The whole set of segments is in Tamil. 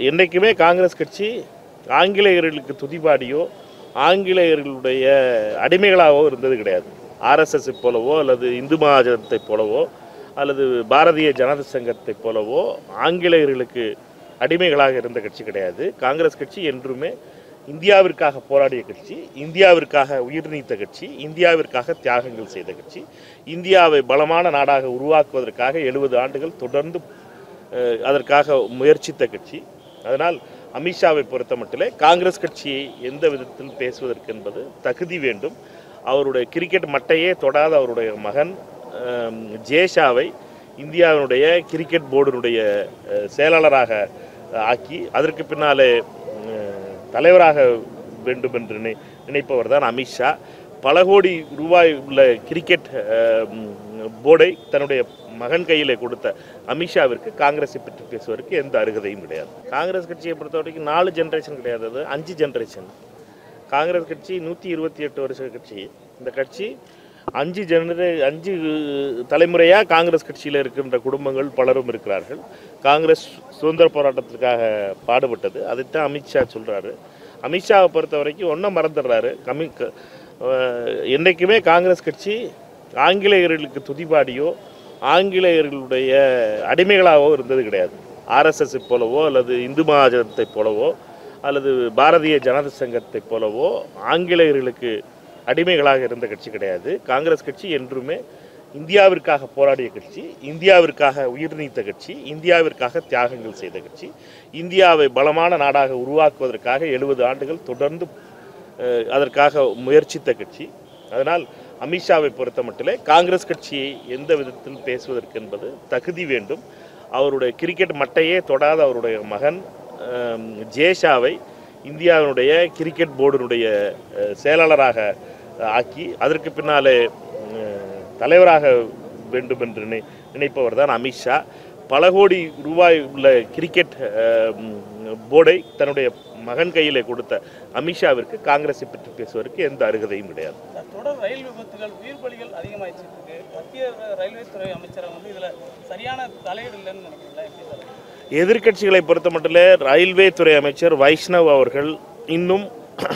என்றைக்குமே காங்கிரஸ் கட்சி ஆங்கிலேயர்களுக்கு துதிபாடியோ ஆங்கிலேயர்களுடைய அடிமைகளாகவோ இருந்தது கிடையாது ஆர்எஸ்எஸ் போலவோ அல்லது இந்து மகாஜனத்தை போலவோ அல்லது பாரதிய ஜனதா சங்கத்தை போலவோ ஆங்கிலேயர்களுக்கு அடிமைகளாக இருந்த கட்சி கிடையாது காங்கிரஸ் கட்சி என்றுமே இந்தியாவிற்காக போராடிய கட்சி இந்தியாவிற்காக உயிர் நீத்த கட்சி இந்தியாவிற்காக தியாகங்கள் செய்த கட்சி இந்தியாவை பலமான நாடாக உருவாக்குவதற்காக எழுபது ஆண்டுகள் தொடர்ந்து அஹ், அதற்காக முயற்சித்த கட்சி அதனால் அமித்ஷாவை பொறுத்த மட்டிலே காங்கிரஸ் கட்சியை எந்த விதத்தில் பேசுவதற்கு என்பது தகுதி வேண்டும் அவருடைய கிரிக்கெட் மட்டையே தொடாத அவருடைய மகன் அஹ், ஜேஷாவை இந்தியாவினுடைய கிரிக்கெட் போர்டினுடைய அஹ், செயலாளராக அஹ், ஆக்கி அதற்கு பின்னாலே அஹ், தலைவராக வேண்டும் என்று நினை நினைப்பவர் தான் அமித்ஷா பல கோடி ரூபாய் உள்ள கிரிக்கெட் அஹ், ம், போர்டை தன்னுடைய மகன் கையில் கொடுத்த அமித்ஷாவிற்கு காங்கிரஸை பற்றி பேசுவதற்கு எந்த அருகதையும் கிடையாது காங்கிரஸ் கட்சியை பொறுத்த வரைக்கும் நாலு ஜென்ரேஷன் கிடையாது அது அஞ்சு ஜென்ரேஷன் காங்கிரஸ் கட்சி நூற்றி இருபத்தி எட்டு வருஷ கட்சி இந்த கட்சி அஞ்சு ஜெனரே அஞ்சு தலைமுறையாக காங்கிரஸ் கட்சியில் இருக்கின்ற குடும்பங்கள் பலரும் இருக்கிறார்கள் காங்கிரஸ் சுதந்திர போராட்டத்திற்காக பாடுபட்டது அதைத்தான் அமித்ஷா சொல்கிறாரு அமித்ஷாவை பொறுத்த வரைக்கும் ஒன்றும் மறந்துடுறாரு கம்மி க- அஹ் என்றைக்குமே காங்கிரஸ் கட்சி ஆங்கிலேயர்களுக்கு துதிபாடியோ ஆங்கிலேயர்களுடைய அடிமைகளாகவோ இருந்தது கிடையாது ஆர்எஸ்எஸ் போலவோ அல்லது இந்து மகாஜனத்தை போலவோ அல்லது பாரதிய ஜனதா சங்கத்தை போலவோ ஆங்கிலேயர்களுக்கு அடிமைகளாக இருந்த கட்சி கிடையாது காங்கிரஸ் கட்சி என்றுமே இந்தியாவிற்காக போராடிய கட்சி இந்தியாவிற்காக உயிர் நீத்த கட்சி இந்தியாவிற்காக தியாகங்கள் செய்த கட்சி இந்தியாவை பலமான நாடாக உருவாக்குவதற்காக எழுபது ஆண்டுகள் தொடர்ந்து அஹ், அதற்காக முயற்சித்த கட்சி அதனால் அமித்ஷாவை பொறுத்த மட்டிலே காங்கிரஸ் கட்சியை எந்த விதத்தில் பேசுவதற்கு என்பது தகுதி வேண்டும் அவருடைய கிரிக்கெட் மட்டையே தொடாத அவருடைய மகன் அஹ், ஜேஷாவை இந்தியாவினுடைய கிரிக்கெட் போர்டினுடைய அஹ், செயலாளராக அஹ், ஆக்கி அதற்கு பின்னாலே அஹ், தலைவராக வேண்டும் என்று நினை நினைப்பவர் தான் அமித்ஷா பல கோடி ரூபாய் உள்ள கிரிக்கெட் அஹ், ம், போர்டை தன்னுடைய மகன் கையில் கொடுத்த அமித்ஷாவிற்கு காங்கிரஸை பற்றி பேசுவதற்கு எந்த அருகதையும் கிடையாது தொடர் ரயில் விபத்துகள் உயிர் பலிகள் அதிகமாயிடுச்சு இருக்கு மத்திய ரயில்வே துறை அமைச்சரை வந்து இதுல சரியான தலையீடு இல்லைன்னு நினைக்கிறீங்களா எப்படி சார் எதிர்க்கட்சிகளை பொறுத்த மட்டிலே ரயில்வே துறை அமைச்சர் வைஷ்ணவ் அவர்கள் இன்னும்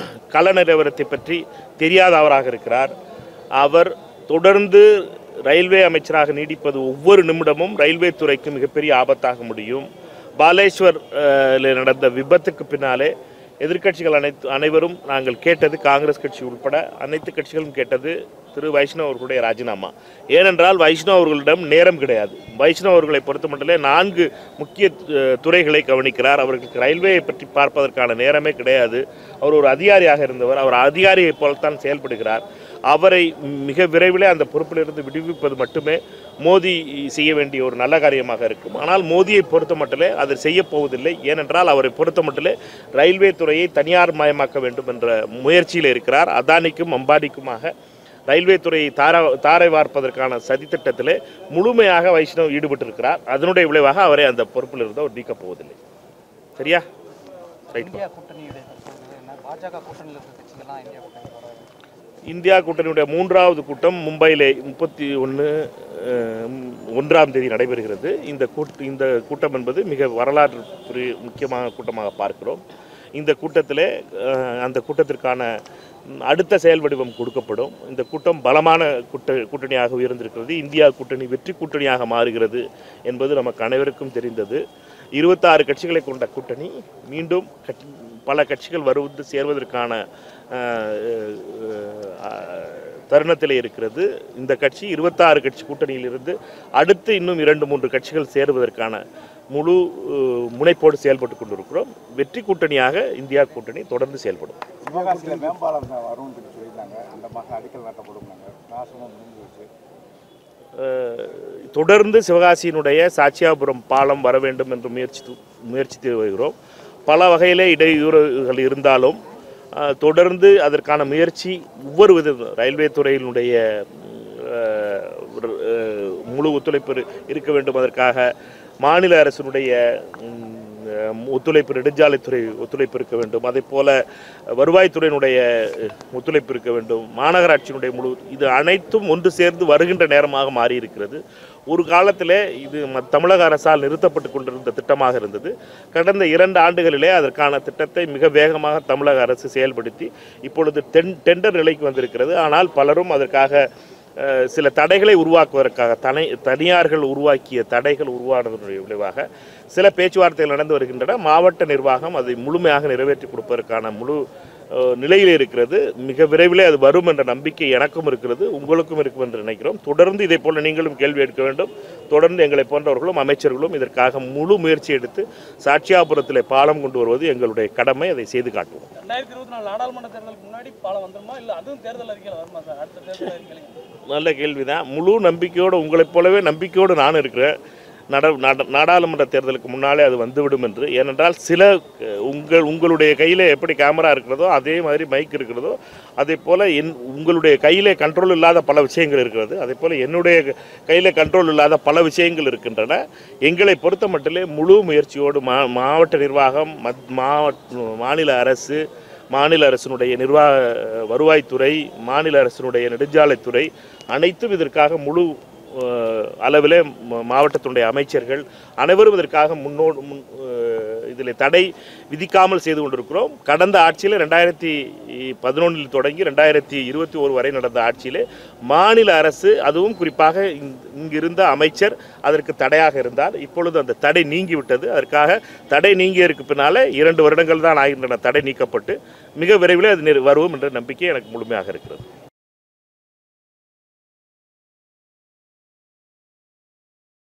கள நிலவரத்தை பற்றி தெரியாதவராக இருக்கிறார் அவர் தொடர்ந்து ரயில்வே அமைச்சராக நீடிப்பது ஒவ்வொரு நிமிடமும் ரயில்வே துறைக்கு மிகப்பெரிய ஆபத்தாக முடியும் பாலேஸ்வர் அஹ், ல நடந்த விபத்துக்கு பின்னாலே எதிர்க்கட்சிகள் அனைத்து அனைவரும் நாங்கள் கேட்டது காங்கிரஸ் கட்சி உட்பட அனைத்து கட்சிகளும் கேட்டது திரு வைஷ்ணவ் அவர்களுடைய ராஜினாமா ஏனென்றால் வைஷ்ணவ் அவர்களிடம் நேரம் கிடையாது வைஷ்ணவ் அவர்களை பொறுத்த மட்டும் நான்கு முக்கிய அஹ், துறைகளை கவனிக்கிறார் அவர்களுக்கு ரயில்வேயை பற்றி பார்ப்பதற்கான நேரமே கிடையாது அவர் ஒரு அதிகாரியாக இருந்தவர் அவர் அதிகாரியைப் போலத்தான் செயல்படுகிறார் அவரை மிக விரைவிலே அந்த பொறுப்பிலிருந்து விடுவிப்பது மட்டுமே மோடி செய்ய வேண்டிய ஒரு நல்ல காரியமாக இருக்கும் ஆனால் மோடியை பொறுத்த மட்டிலே அதை செய்யப் போவதில்லை ஏனென்றால் அவரை பொறுத்த மட்டிலே ரயில்வே துறையை தனியார் மயமாக்க வேண்டும் என்ற முயற்சியில் இருக்கிறார் அதானிக்கும் அம்பானிக்குமாக ரயில்வே துறையை தார தாரை வார்ப்பதற்கான சதித்திட்டத்திலே முழுமையாக வைஷ்ணவ் ஈடுபட்டிருக்கிறார் அதனுடைய விளைவாக அவரை அந்த பொறுப்பிலிருந்து அவர் நீக்கப் போவதில்லை சரியா ரைட் இந்தியா கூட்டணியுடைய தற்போது என்ன பாஜக கூட்டணியில் இருக்க கட்சிகள்லாம் இந்தியா கூட்டணி வர இந்தியா கூட்டணியுடைய மூன்றாவது கூட்டம் மும்பையிலே முப்பத்தி ஒன்று ஒன்றாம் தேதி நடைபெறுகிறது இந்த கூட் இந்த கூட்டம் என்பது மிக வரலாற்று புரி- முக்கியமான கூட்டமாக பார்க்கிறோம் இந்த கூட்டத்திலே அஹ், அந்த கூட்டத்திற்கான ம், அடுத்த செயல் வடிவம் கொடுக்கப்படும் இந்த கூட்டம் பலமான கூட்ட கூட்டணியாக உயர்ந்திருக்கிறது இந்தியா கூட்டணி வெற்றி கூட்டணியாக மாறுகிறது என்பது நமக்கு அனைவருக்கும் தெரிந்தது இருபத்தாறு கட்சிகளை கொண்ட கூட்டணி மீண்டும் கட்சி பல கட்சிகள் வருவது சேர்வதற்கான அஹ், அஹ், தருணத்தில் இருக்கிறது இந்த கட்சி இருபத்தாறு கட்சி கூட்டணியிலிருந்து அடுத்து இன்னும் இரண்டு மூன்று கட்சிகள் சேருவதற்கான முழு அஹ், முனைப்போடு செயல்பட்டு கொண்டிருக்கிறோம் வெற்றி கூட்டணியாக இந்தியா கூட்டணி தொடர்ந்து செயல்படும் சிவகாசியில் மேம்பாலம் வரும்னு சொல்லி சொல்லியிருந்தாங்க அந்த மாதம் அடிக்கல் நாட்டப்படும்னாங்க நாசமும் முடிஞ்சு வச்சு அஹ், தொடர்ந்து சிவகாசியினுடைய சாட்சியாபுரம் பாலம் வர வேண்டும் என்று முயற்சித்து முயற்சித்து வருகிறோம் பல வகையிலே இடையூறுகள் இருந்தாலும் அஹ், தொடர்ந்து அதற்கான முயற்சி ஒவ்வொரு வித ரயில்வே துறையினுடைய அஹ், ஒரு, அஹ், முழு ஒத்துழைப்பு இரு- இருக்க வேண்டும் அதற்காக மாநில அரசினுடைய ம், அஹ், ஒத்துழைப்பு நெடுஞ்சாலைத்துறை ஒத்துழைப்பு இருக்க வேண்டும் அதே போல வருவாய்த்துறையினுடைய அஹ், ஒத்துழைப்பு இருக்க வேண்டும் மாநகராட்சியினுடைய முழு இது அனைத்தும் ஒன்று சேர்ந்து வருகின்ற நேரமாக மாறி இருக்கிறது ஒரு காலத்தில் இது ம- தமிழக அரசால் நிறுத்தப்பட்டு கொண்டிருந்த திட்டமாக இருந்தது கடந்த இரண்டு ஆண்டுகளிலே அதற்கான திட்டத்தை மிக வேகமாக தமிழக அரசு செயல்படுத்தி இப்பொழுது டென் டெண்டர் நிலைக்கு வந்திருக்கிறது ஆனால் பலரும் அதற்காக அஹ், சில தடைகளை உருவாக்குவதற்காக தனி தனியார்கள் உருவாக்கிய தடைகள் உருவானதனுடைய விளைவாக சில பேச்சுவார்த்தைகள் நடந்து வருகின்றன மாவட்ட நிர்வாகம் அதை முழுமையாக நிறைவேற்றி கொடுப்பதற்கான முழு அஹ், நிலையில் இருக்கிறது மிக விரைவிலே அது வரும் என்ற நம்பிக்கை எனக்கும் இருக்கிறது உங்களுக்கும் இருக்கும் என்று நினைக்கிறோம் தொடர்ந்து இதை போல நீங்களும் கேள்வி எடுக்க வேண்டும் தொடர்ந்து எங்களை போன்றவர்களும் அமைச்சர்களும் இதற்காக முழு முயற்சி எடுத்து சாட்சியாபுரத்திலே பாலம் கொண்டு வருவது எங்களுடைய கடமை அதை செய்து காட்டுவோம் ரெண்டாயிரத்தி இருபத்தி நாலு நாடாளுமன்ற தேர்தலுக்கு முன்னாடி பாலம் வந்துருமா இல்லை அதுவும் தேர்தல் அறிக்கையில் வருமா சார் அடுத்த தேர்தல் அறிக்கையில் நல்ல கேள்விதான் முழு நம்பிக்கையோடு உங்களைப் போலவே நம்பிக்கையோடு நான் இருக்கிறேன் நட நட- நாடாளுமன்ற தேர்தலுக்கு முன்னாலே அது வந்துவிடும் என்று ஏனென்றால் சில அஹ், உங்கள் உங்களுடைய கையில் எப்படி கேமரா இருக்கிறதோ அதே மாதிரி மைக் இருக்கிறதோ அதே போல் என் உங்களுடைய கையிலே கண்ட்ரோல் இல்லாத பல விஷயங்கள் இருக்கிறது அதே போல் என்னுடைய கையில் கண்ட்ரோல் இல்லாத பல விஷயங்கள் இருக்கின்றன எங்களை பொறுத்த மட்டிலே முழு முயற்சியோடு மா மாவட்ட நிர்வாகம் மத் மாவட்ட மாநில அரசு மாநில அரசினுடைய நிர்வாக வருவாய்த்துறை மாநில அரசினுடைய நெடுஞ்சாலைத்துறை அனைத்தும் இதற்காக முழு அஹ், அளவிலே ம- மாவட்டத்தினுடைய அமைச்சர்கள் அனைவரும் இதற்காக முன்னோடு முன் இதில் தடை விதிக்காமல் செய்து கொண்டிருக்கிறோம் கடந்த ஆட்சியில் ரெண்டாயிரத்தி பதினொன்றில் தொடங்கி ரெண்டாயிரத்தி இருபத்தி ஒரு வரை நடந்த ஆட்சியிலே மாநில அரசு அதுவும் குறிப்பாக இங்- இங்கிருந்த அமைச்சர் அதற்கு தடையாக இருந்தார் இப்பொழுது அந்த தடை நீங்கிவிட்டது அதற்காக தடை நீங்கியதற்கு பின்னாலே இரண்டு வருடங்கள் தான் ஆகின்றன தடை நீக்கப்பட்டு மிக விரைவில் அது நிறு- வரும் என்ற நம்பிக்கை எனக்கு முழுமையாக இருக்கிறது